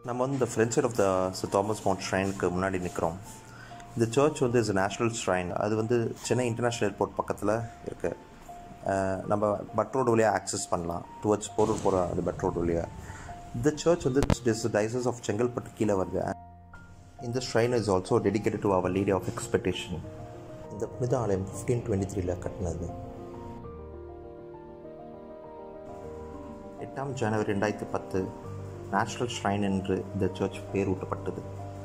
நம்ம வந்து இந்த front side of the Thomas mount ஷ்ரைனுக்கு முன்னாடி நிற்கிறோம் இந்த சர்ச் வந்து இஸ் நேஷ்னல் ஷ்ரைன் அது வந்து சென்னை இன்டர்நேஷ்னல் ஏர்போர்ட் பக்கத்தில் இருக்கு அஹ் நம்ம பட் ரோடு வழியாக ஆக்சஸ் பண்ணலாம் டுவர்ட்ஸ் போரூர் போகிற அந்த பட் ரோடு வழியாக இந்த சர்ச் வந்து டிஸ் டைசஸ் ஆஃப் செங்கல்பட்டு கீழே வருது இந்த shrine is also dedicated to our lady of expectation இந்த புனித ஆலயம் ஃபிஃப்டீன் டுவெண்ட்டி த்ரீல கட்டினது எட்டாம் ஜனவரி ரெண்டாயிரத்தி பத்து நேஷனல் ஷ்ரைன் என்று இந்த சர்ச் பேர் ஊட்டப்பட்டது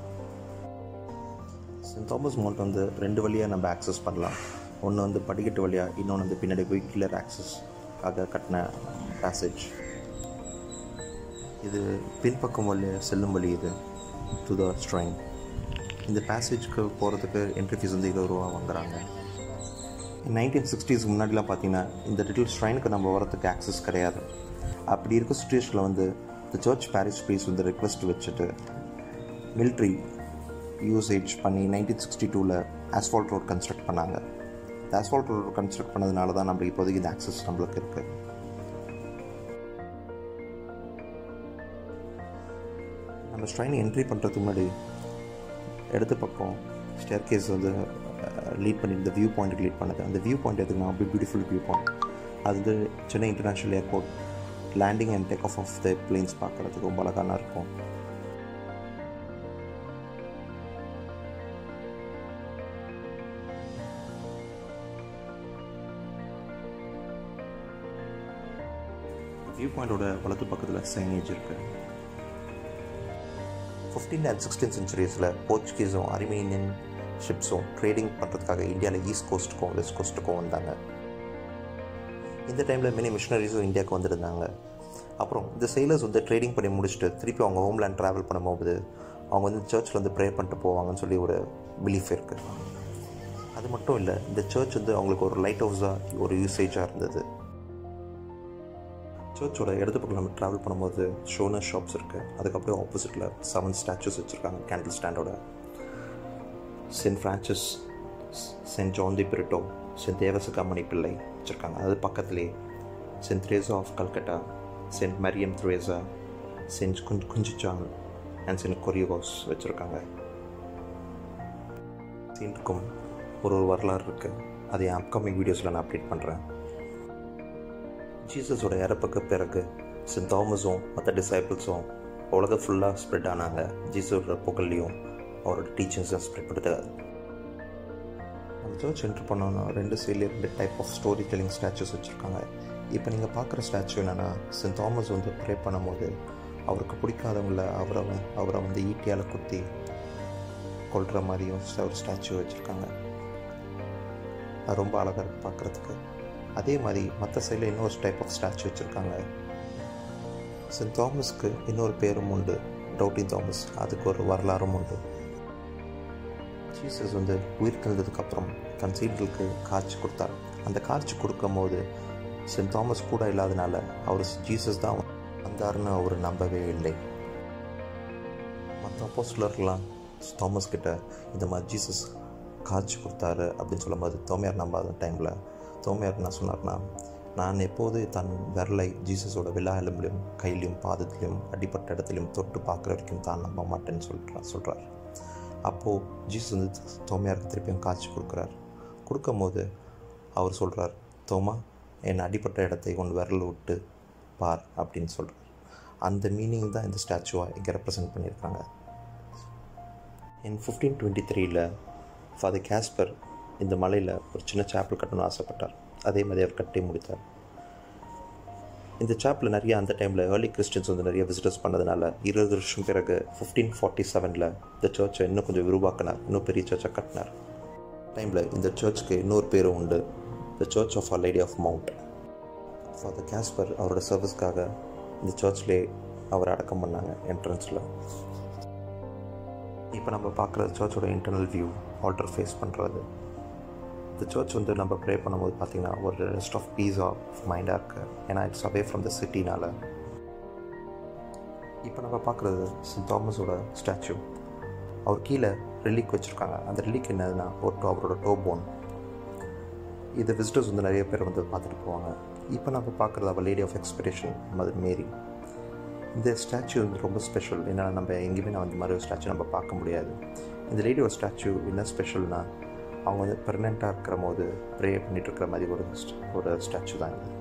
சென்ட் தாமஸ் மவுண்ட் வந்து ரெண்டு வழியாக நம்ம ஆக்சஸ் பண்ணலாம் ஒன்று வந்து படிக்கட்டு வழியாக இன்னொன்று வந்து பின்னாடி வெஹிக்குலர் ஆக்சஸ்க்காக கட்டின பேசேஜ் இது பின்பக்கம் வழியாக செல்லும் வழி இது டு த ஸ்ட்ரைன் இந்த பேசேஜ்க்கு போகிறதுக்கு என்ட்ரி ஃபீஸ் வந்து இருபது ரூபா வாங்குறாங்க நைன்டீன் சிக்ஸ்டீஸ் முன்னாடிலாம் பார்த்தீங்கன்னா இந்த லிட்டில் ஸ்ட்ரைனுக்கு நம்ம வரதுக்கு ஆக்சஸ் கிடையாது அப்படி இருக்க சுச்சுவேஷனில் வந்து இந்த சர்ச் பாரிஸ் ப்ளீஸ் வந்து ரெக்வஸ்ட் வச்சுட்டு மிலிட்ரி யூசேஜ் பண்ணி நைன்டீன் சிக்ஸ்டி டூவில் ஆஸ்ஃபால்ட் ரோட் கன்ஸ்ட்ரக்ட் பண்ணாங்க இந்த ஆஸ்ஃபால்ட் ரோட் கன்ஸ்ட்ரக்ட் பண்ணதுனால தான் நம்மளுக்கு இப்போதைக்கு இந்த ஆக்சஸ் நம்மளுக்கு இருக்குது நம்ம ஸ்ட்ரைன் என்ட்ரி பண்ணுறதுக்கு முன்னாடி இடது பக்கம் ஸ்டேர் கேஸ் வந்து லீட் பண்ணி இந்த வியூ பாயிண்ட்டுக்கு லீட் பண்ணுது அந்த வியூ பாயிண்ட் எதுக்குன்னா அப்படி பியூட்டிஃபுல் வியூ பாயிண்ட் அது வந்து Chennai international airport landing and take off off the planes பார்க்குறதுக்கு ரொம்ப அழகான இருக்கும் வியூ பாயிண்டோட வலது பக்கத்தில் சைனேஜ் இருக்குது ஃபிஃப்டீன் அண்ட் சிக்ஸ்டீன் சென்ச்சுரிஸில் போர்ச்சுகீஸும் அரிமேனியன் ஷிப்ஸும் ட்ரேடிங் பண்ணுறதுக்காக இந்தியாவில் ஈஸ்ட் கோஸ்ட்டுக்கும் வெஸ்ட் கோஸ்ட்டுக்கும் வந்தாங்க இந்த டைமில் மெனி மிஷினரிஸும் இந்தியாவுக்கு வந்திருந்தாங்க அப்புறம் இந்த செயலர்ஸ் வந்து ட்ரேடிங் பண்ணி முடிச்சுட்டு திருப்பி அவங்க ஹோம்லேண்ட் ட்ராவல் பண்ணும்போது அவங்க வந்து சர்ச்சில் வந்து ப்ரே பண்ணிட்டு போவாங்கன்னு சொல்லி ஒரு பிலீஃப் இருக்குது அது மட்டும் இல்லை இந்த சர்ச் வந்து அவங்களுக்கு ஒரு லைட் ஹவுஸாக ஒரு யூசேஜாக இருந்தது சர்ச்சோட இடது பக்கம் நம்ம ட்ராவல் பண்ணும்போது ஷோனர் ஷாப்ஸ் இருக்குது அதுக்கப்புறம் ஆப்போசிட்டில் செவன் ஸ்டாச்சூஸ் வச்சுருக்காங்க கேண்டில் ஸ்டாண்டோட saint Francis saint John de Britto saint Devasahayam Pillai வச்சுருக்காங்க அது பக்கத்துலேயே saint Teresa of Calcutta saint Mariam Thresia saint குஞ்ச் குஞ்சிச்சான் அண்ட் சென்ட் கொரியோஸ் வச்சுருக்காங்க சீன்ட்டுக்கும் ஒரு ஒரு வரலாறு இருக்குது அது என் அப்கமிங் வீடியோஸில் நான் அப்டேட் பண்ணுறேன் ஜீசஸோட இறப்புக்கு பிறகு சென்ட் தாமஸும் மற்ற டிசைபிள்ஸும் உலக ஃபுல்லாக ஸ்ப்ரெட் ஆனாங்க ஜீசஸோட புகழ்லையும் அவரோட டீச்சிங்ஸும் ஸ்ப்ரெட் பண்ணுறது அந்த சர்ச் என்ட்ரு பண்ணோன்னா ரெண்டு சைட்லேயும் ரெண்டு type of story telling statues வச்சுருக்காங்க இப்போ நீங்கள் பார்க்குற ஸ்டாச்சு என்னென்னா சென்ட் தாமஸ் வந்து ப்ரே பண்ணும்போது அவருக்கு பிடிக்காதவங்கள அவரை அவரை வந்து ஈட்டியால் குத்தி கொள்கிற மாதிரியும் ஒரு ஸ்டாச்சு வச்சுருக்காங்க அது ரொம்ப அழகாக இருக்குது பார்க்குறதுக்கு அதே மாதிரி மற்ற சைடில் இன்னொரு டைப் ஆஃப் ஸ்டாச்சு வச்சுருக்காங்க சென்ட் தாமஸ்க்கு இன்னொரு பேரும் உண்டு டவுட்டின் தாமஸ் அதுக்கு ஒரு வரலாறும் உண்டு ஜீசஸ் வந்து உயிர் கலந்ததுக்கப்புறம் தன் சீடர்களுக்கு காட்சி கொடுத்தார் அந்த காட்சி கொடுக்கும் போது சென்ட் தாமஸ் கூட இல்லாதனால அவர் ஜீசஸ் தான் வந்தாருன்னு அவர் நம்பவே இல்லை மற்ற அப்போஸ்லர்லாம் தாமஸ் கிட்ட இந்த மாதிரி ஜீசஸ் காட்சி கொடுத்தாரு அப்படின்னு சொல்லும்போது தோமையார் நம்பாத டைமில் தோமையார் என்ன சொன்னார்னா நான் எப்போது தன் விரலை ஜீசஸோட விழா எலும்பிலும் கையிலையும் பாதத்திலையும் அடிப்பட்ட இடத்துலையும் தொட்டு பார்க்குற வரைக்கும் தான் நம்ப மாட்டேன்னு சொல்கிறார் சொல்கிறார் அப்போது ஜீசஸ் வந்து தோமையாருக்கு திருப்பியும் காட்சி கொடுக்குறார் கொடுக்கும்போது அவர் சொல்கிறார் தோமா என் அடிப்பட்ட இடத்தை கொண்டு விரல் விட்டு பார் அப்படின்னு சொல்கிறார் அந்த மீனிங் தான் இந்த ஸ்டாச்சுவாக இங்கே ரெப்ரசன்ட் பண்ணியிருக்காங்க இன் ஃபிஃப்டீன் டுவெண்ட்டி த்ரீல ஃபாதர் கேஸ்பர் இந்த மலையில் ஒரு சின்ன சாப்பிள் கட்டணும்னு ஆசைப்பட்டார் அதே மாதிரி அவர் கட்டி முடித்தார் இந்த சாப்பில் நிறைய அந்த டைமில் ஏர்லி கிறிஸ்டின்ஸ் வந்து நிறைய விசிட்டர்ஸ் பண்ணதுனால இருபது வருஷம் பிறகு ஃபிஃப்டீன் ஃபார்ட்டி செவனில் இந்த சர்ச்சை இன்னும் கொஞ்சம் விரிவாக்கினார் இன்னும் பெரிய சர்ச்சை கட்டினார் டைமில் இந்த சர்ச்சுக்கு இன்னொரு பேரும் உண்டு the church of our lady of mount father Gaspar அவரோட சர்வீஸ்க்காக இந்த சர்ச்லேயே அவர் அடக்கம் பண்ணாங்க என்ட்ரன்ஸில் இப்போ நம்ம பார்க்குற சர்ச்சோட இன்டர்னல் வியூ ஆல்டர் ஃபேஸ் பண்ணுறது இந்த சர்ச் வந்து நம்ம ப்ரே பண்ணும்போது பார்த்திங்கன்னா ஒரு ரெஸ்ட் ஆஃப் பீஸ் ஆஃப் மைண்டாக இருக்குது ஏன்னா இட்ஸ் அவே ஃப்ரம் த சிட்டினால் இப்போ நம்ம பார்க்குறது சென்ட் தாமஸோட ஸ்டாச்சு அவர் கீழே ரிலிக் வச்சுருக்காங்க அந்த ரிலிக் என்னதுன்னா ஒரு அவரோட டோ போன் இது விசிட்டர்ஸ் வந்து நிறைய பேர் வந்து பார்த்துட்டு போவாங்க இப்போ நம்ம பார்க்குறது அவள் lady of expression mother Mary இந்த ஸ்டாச்சு வந்து ரொம்ப ஸ்பெஷல் ஏன்னா நம்ம எங்கேயுமே நான் அந்த மாதிரி ஒரு ஸ்டாச்சு நம்ம பார்க்க முடியாது இந்த லேடியோட ஸ்டாச்சு என்ன ஸ்பெஷல்னா அவங்க வந்து ப்ரெக்னெண்ட்டாக இருக்கிற போது ப்ரே பண்ணிட்டு இருக்கிற மாதிரி ஒரு ஒரு ஸ்டாச்சு தான் இது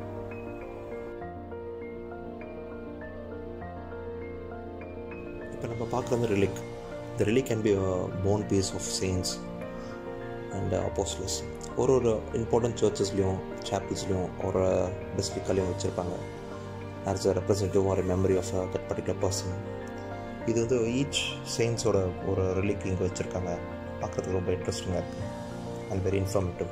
இப்போ நம்ம பார்க்குறது relic the relic can be bone piece of saints and apostles ஒரு ஒரு இம்பார்ட்டன்ட் சர்ச்சஸ்லேயும் சாப்பிள்ஸ்லேயும் ஒரு பெசிலிக்காலையும் வச்சுருப்பாங்க ஆஸ் அ ரெப்ரசன்டேட்டிவ் ஒரு memory of that particular person இது வந்து ஈச் செயின்ஸோட ஒரு ரிலிக் இங்கே வச்சுருக்காங்க பார்க்குறதுக்கு ரொம்ப இன்ட்ரெஸ்டிங்காக இருக்குது அண்ட் வெரி இன்ஃபர்மேட்டிவ்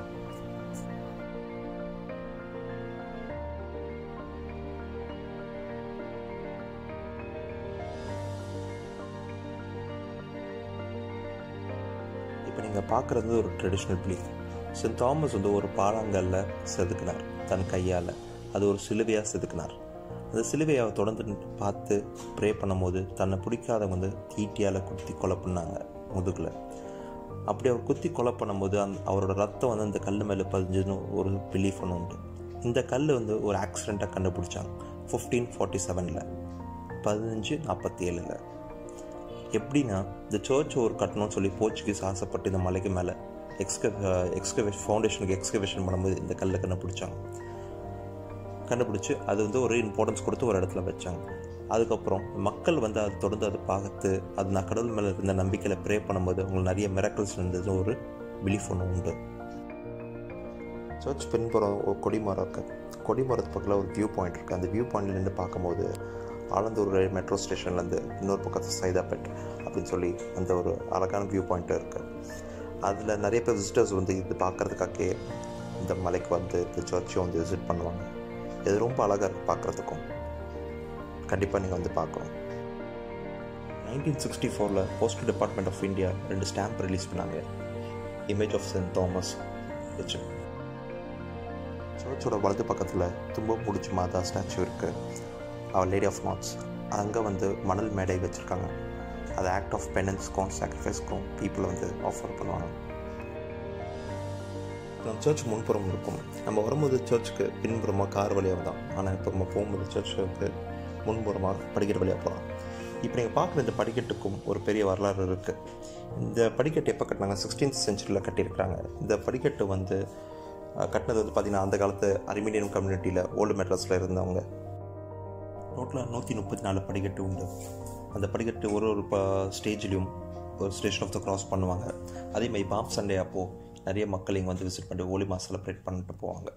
இப்போ நீங்கள் பார்க்குறது ஒரு ட்ரெடிஷ்னல் பிலீஃப் சென்ட் தாமஸ் வந்து ஒரு பாலாங்கல்ல செதுக்கினார் தன் கையால் அது ஒரு சிலுவையாக செதுக்கினார் அந்த சிலுவையை அவர் தொடர்ந்து பார்த்து ப்ரே பண்ணும்போது தன்னை பிடிக்காதவங்க வந்து ஈட்டியால் குத்தி கொலை பண்ணாங்க முதுகில் அப்படி அவர் குத்தி கொலை பண்ணும்போது அந்த அவரோட ரத்தம் வந்து அந்த கல் மேலே பதிஞ்சுன்னு ஒரு பிலீஃப் ஒன்று உண்டு இந்த கல் வந்து ஒரு ஆக்சிடெண்ட்டாக கண்டுபிடிச்சாங்க ஃபிஃப்டீன் ஃபார்ட்டி செவனில் பதினஞ்சு நாற்பத்தி ஏழில் எப்படின்னா இந்த சர்ச் ஒரு கட்டணும்னு சொல்லி போர்ச்சுகீஸ் ஆசைப்பட்டு இந்த மலைக்கு மேலே எக்ஸ்க எக்ஸ்கவேஷன் ஃபவுண்டேஷனுக்கு எக்ஸ்கவேஷன் பண்ணும்போது இந்த கல்லை கண்டுபிடிச்சாங்க கண்டுபிடிச்சி அது வந்து ஒரு இம்பார்ட்டன்ஸ் கொடுத்து ஒரு இடத்துல வச்சாங்க அதுக்கப்புறம் மக்கள் வந்து அது தொடர்ந்து அதை பார்த்து அது நான் கடவுள் மேலே இருந்த நம்பிக்கையில் ப்ரே பண்ணும்போது அவங்களுக்கு நிறைய மிரக்கல்ஸ் இருந்தது ஒரு பிலீஃப் ஒன்று உண்டு சர்ச் பின்புறம் ஒரு கொடிமரம் இருக்குது கொடிமரத்து பக்கத்தில் ஒரு வியூ பாயிண்ட் இருக்குது அந்த வியூ பாயிண்ட்ல நின்று பார்க்கும்போது ஆலந்தூர் மெட்ரோ ஸ்டேஷன்லேருந்து இன்னொரு பக்கத்து சைதாப்பேட் அப்படின்னு சொல்லி அந்த ஒரு அழகான வியூ பாயிண்ட்டும் இருக்குது அதில் நிறைய பேர் விசிட்டர்ஸ் வந்து இது பார்க்குறதுக்காகவே இந்த மலைக்கு வந்து இந்த சர்ச்சையும் வந்து விசிட் பண்ணுவாங்க இது ரொம்ப அழகாக இருக்குது பார்க்குறதுக்கும் கண்டிப்பாக நீங்கள் வந்து பார்க்கணும் நைன்டீன் சிக்ஸ்டி ஃபோரில் போஸ்ட் டிபார்ட்மெண்ட் ஆஃப் இந்தியா ரெண்டு ஸ்டாம்ப் ரிலீஸ் பண்ணாங்க இமேஜ் ஆஃப் சென்ட் தாமஸ் வச்சு சர்ச்சோட வலது பக்கத்தில் தும்ப முடிச்சு மாதா ஸ்டாச்சு இருக்குது அவர் லேடி ஆஃப் நாட்ஸ் அங்கே வந்து மணல் மேடை வச்சுருக்காங்க அது ஆக்ட் ஆஃப் பெனன்ஸ்க்கும் சாக்ரிஃபைஸ்க்கும் பீப்புளை வந்து ஆஃபர் பண்ணுவாங்க நம்ம சர்ச் முன்புறம் இருக்கும் நம்ம வரும்போது சர்ச்சுக்கு பின்புறமாக கார் வழியாக தான் ஆனால் இப்போ நம்ம போகும்போது சர்ச்சுக்கு முன்புறமாக படிக்கட்டு வழியாக போகலாம் இப்போ நீங்கள் பார்க்குற இந்த படிக்கட்டுக்கும் ஒரு பெரிய வரலாறு இருக்குது இந்த படிக்கட்டு எப்போ கட்டினாங்க சிக்ஸ்டீன்த் செஞ்சுரியில் கட்டியிருக்கிறாங்க இந்த படிக்கட்டு வந்து கட்டினது வந்து பார்த்திங்கன்னா அந்த காலத்து அரிமீனியன் கம்யூனிட்டியில் ஓல்டு மெட்ராஸில் இருந்தவங்க டோட்டலாக நூற்றி முப்பத்தி நாலு படிக்கட்டு உண்டு அந்த படிக்கட்டு ஒரு ஒரு ப ஸ்டேஜ்லேயும் ஒரு ஸ்டேஷன் ஆஃப் த கிராஸ் பண்ணுவாங்க அதே மாதிரி பாப் சண்டே அப்போது நிறைய மக்கள் இங்கே வந்து விசிட் பண்ணிட்டு ஹோலி மாஸ் செலிப்ரேட் பண்ணிட்டு போவாங்க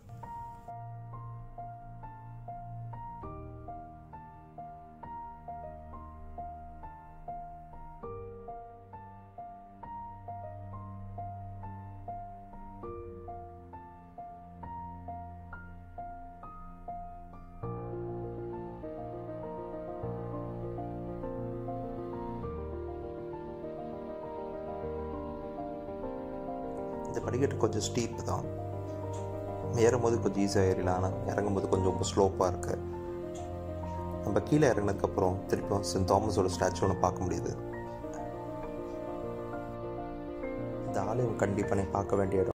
இந்த படிக்கட்டு கொஞ்சம் ஸ்டீப் தான் ஏறும்போது கொஞ்சம் ஈஸியாக ஏறிடலாம் ஆனால் இறங்கும்போது கொஞ்சம் ரொம்ப ஸ்லோப்பாக இருக்குது நம்ம கீழே இறங்கினதுக்கப்புறம் திருப்பியும் சென்ட் தாமஸோட ஸ்டாச்சு ஒன்று பார்க்க முடியுது இந்த ஆலயம் கண்டிப்பாக நீ பார்க்க வேண்டிய இடம்